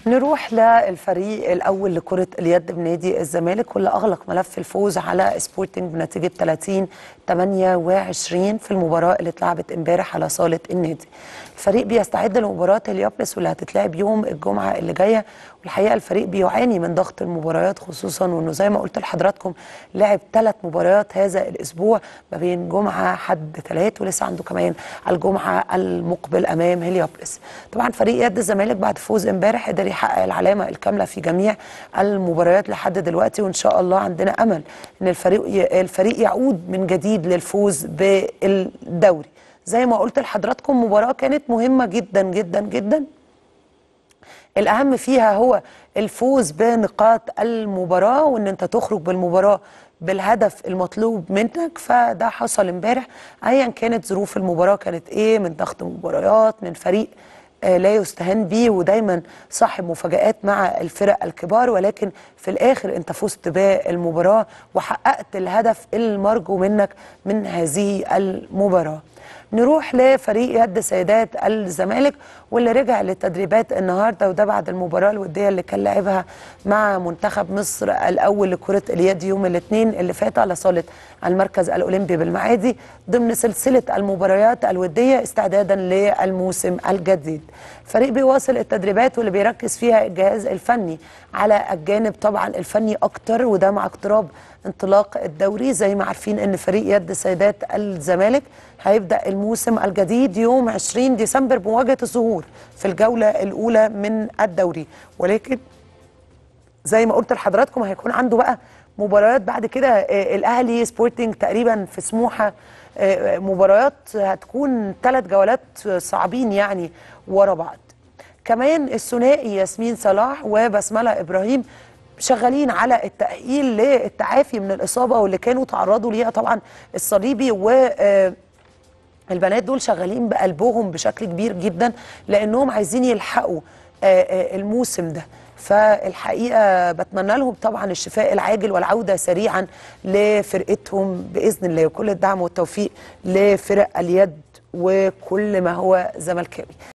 نروح للفريق الاول لكره اليد بنادي الزمالك واللي اغلق ملف الفوز على سبورتنج بنتيجه 30 28 في المباراه اللي اتلعبت امبارح على صاله النادي. الفريق بيستعد لمباراه اليابلس واللي هتتلعب يوم الجمعه اللي جايه والحقيقه الفريق بيعاني من ضغط المباريات خصوصا وانه زي ما قلت لحضراتكم لعب ثلاث مباريات هذا الاسبوع ما بين جمعه حد ثلاث ولسه عنده كمان الجمعه المقبل امام هليوبلس. طبعا فريق يد الزمالك بعد فوز امبارح قدر يحقق العلامه الكامله في جميع المباريات لحد دلوقتي وان شاء الله عندنا امل ان الفريق الفريق يعود من جديد للفوز بالدوري. زي ما قلت لحضراتكم مباراه كانت مهمه جدا جدا جدا الاهم فيها هو الفوز بنقاط المباراه وان انت تخرج بالمباراه بالهدف المطلوب منك فده حصل امبارح ايا كانت ظروف المباراه كانت ايه من ضغط مباريات من فريق آه لا يستهان بيه ودايما صاحب مفاجآت مع الفرق الكبار ولكن في الاخر انت فزت بالمباراه وحققت الهدف المرجو منك من هذه المباراه نروح لفريق يد سيدات الزمالك واللي رجع للتدريبات النهارده وده بعد المباراه الوديه اللي كان لعبها مع منتخب مصر الاول لكره اليد يوم الاثنين اللي فات على صاله المركز الاولمبي بالمعادي ضمن سلسله المباريات الوديه استعدادا للموسم الجديد. الفريق بيواصل التدريبات واللي بيركز فيها الجهاز الفني على الجانب طبعا الفني اكتر وده مع اقتراب انطلاق الدوري زي ما عارفين ان فريق يد سيدات الزمالك هيبدا الموسم الجديد يوم 20 ديسمبر بمواجهه الظهور في الجوله الاولى من الدوري ولكن زي ما قلت لحضراتكم هيكون عنده بقى مباريات بعد كده الاهلي سبورتنج تقريبا في سموحه مباريات هتكون ثلاث جولات صعبين يعني ورا بعض كمان الثنائي ياسمين صلاح وبسمله ابراهيم شغالين على التأهيل للتعافي من الإصابة واللي كانوا تعرضوا ليها طبعا الصليبي و البنات دول شغالين بقلبهم بشكل كبير جدا لأنهم عايزين يلحقوا الموسم ده فالحقيقة بتمنى لهم طبعا الشفاء العاجل والعودة سريعا لفرقتهم بإذن الله وكل الدعم والتوفيق لفرق اليد وكل ما هو زملكاوي